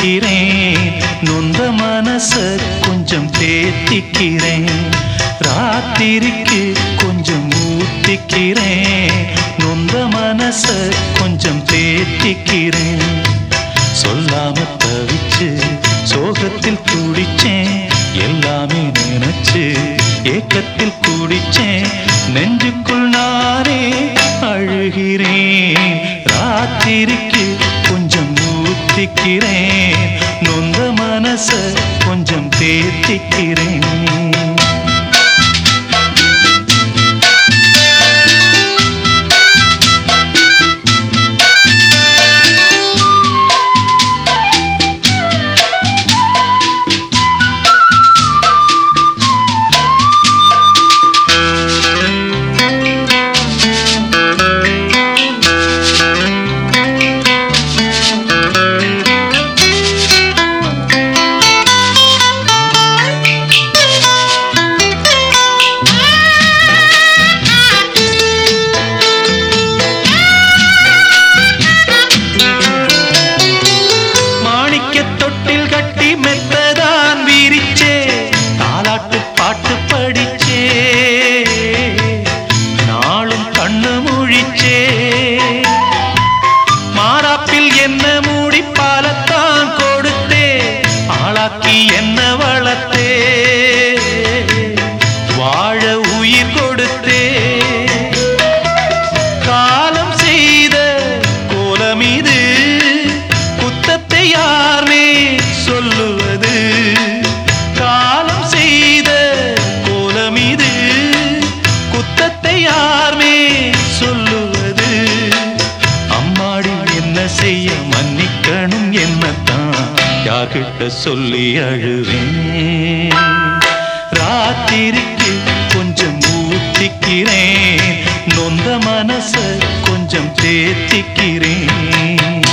ஊத்திக்கிறேன் நொந்த மனச கொஞ்சம் தேத்திக்கிறேன் ராத்திரிக்கு கொஞ்சம் ஊத்திக்கிறேன் நொந்த மனச கொஞ்சம் தேத்திக்கிறேன் சொல்லாம தவிச்சு சோகத்தில் குடிச்சேன் எல்லாமே நினைச்சு ஏக்கத்தில் குடிச்சேன் நெஞ்சுக்குள் நானே அழுகிறேன் ராத்திரிக்கு கொஞ்சம் ஊத்திக்கிறேன் நொந்த மனச கொஞ்சம் தேத்திக்கிறேன் மாணிக்க தொட்டில் கட்டி மெத்ததான் வீரிச்சே தாலாட்டு பாட்டு படிச்சே நாளும் கண்ணு முழிச்சே மாறாப்பில் என்ன மூடி பாலத்தான் கொடுத்தே ஆளாக்கி என்ன வளர்த்தே வாழ உயிர் கொடுத்தே காலம் செய்த கோலம் இது குத்தத்தை யாரே சொல்லுவது காலம் செய்த கோலம் இது குத்தத்தை யாரே சொல்லுவது அம்மாடி என்ன செய்ய மன்னிக்கணும் என்னத்தான் யார்கிட்ட சொல்லி அழுவேன் ராத்திரிக்கு கொஞ்சம் ஊத்திக்கிறேன் நொந்த மனச கொஞ்சம் தேத்திக்கிறேன்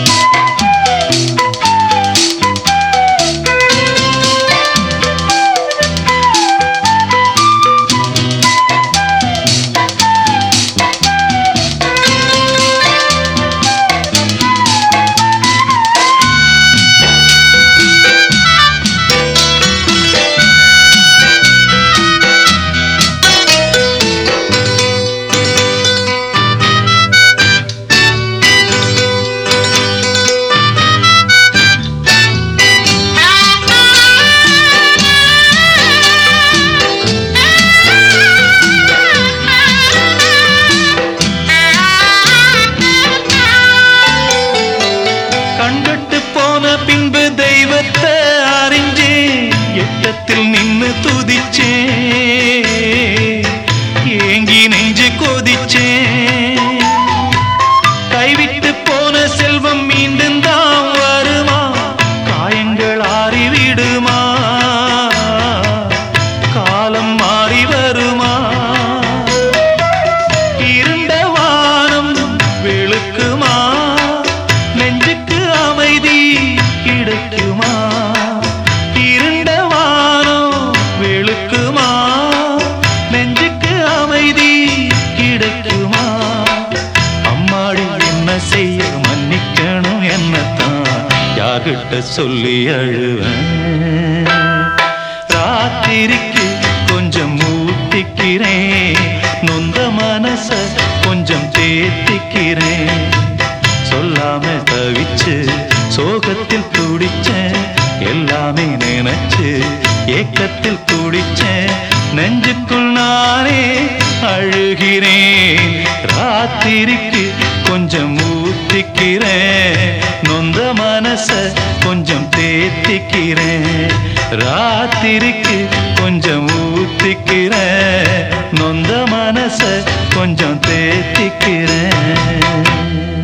கண்கட்டு போன பின்பு தெய்வத்தை அறிஞ்சே எட்டத்தில் நின்னு துதிச்சே ஏங்கி நெஞ்சு கொதிச்சே கைவிட்டு போன செல்வம் மீண்டும் தான் வருமா காயங்கள் ஆறிவிடுமா காலம் மாறி வருமா இருண்ட வானம் வெளுக்குமா நெஞ்சுக்கு அமைதி கிடைக்குமா இருண்ட வானம் வெளுக்குமா நெஞ்சுக்கு அமைதி கிடைக்குமா அம்மாடி என்ன செய்ய மன்னிக்கணும் என்னத்தான் யார்கிட்ட சொல்லி அழுவேன் ராத்திரிக்கு கொஞ்சம் ஊத்திக்கிறேன் நொந்த மனச கொஞ்சம் தேத்திக்கிறேன் சொல்லாம தவிச்சு சோகத்தில் துடிச்சேன் எல்லாமே நினைச்சு ஏக்கத்தில் துடிச்சேன் நெஞ்சுக்குள் நானே அழுகிறேன் ராத்திரிக்கு கொஞ்சம் ஊத்திக்கிறேன் நொந்த மனச கொஞ்சம் தேத்திக்கிறேன் ராத்திரிக்கு கொஞ்சம் ஊத்திக்கிறேன் நொந்த மனச கொஞ்சம் தேத்திக்கிறேன்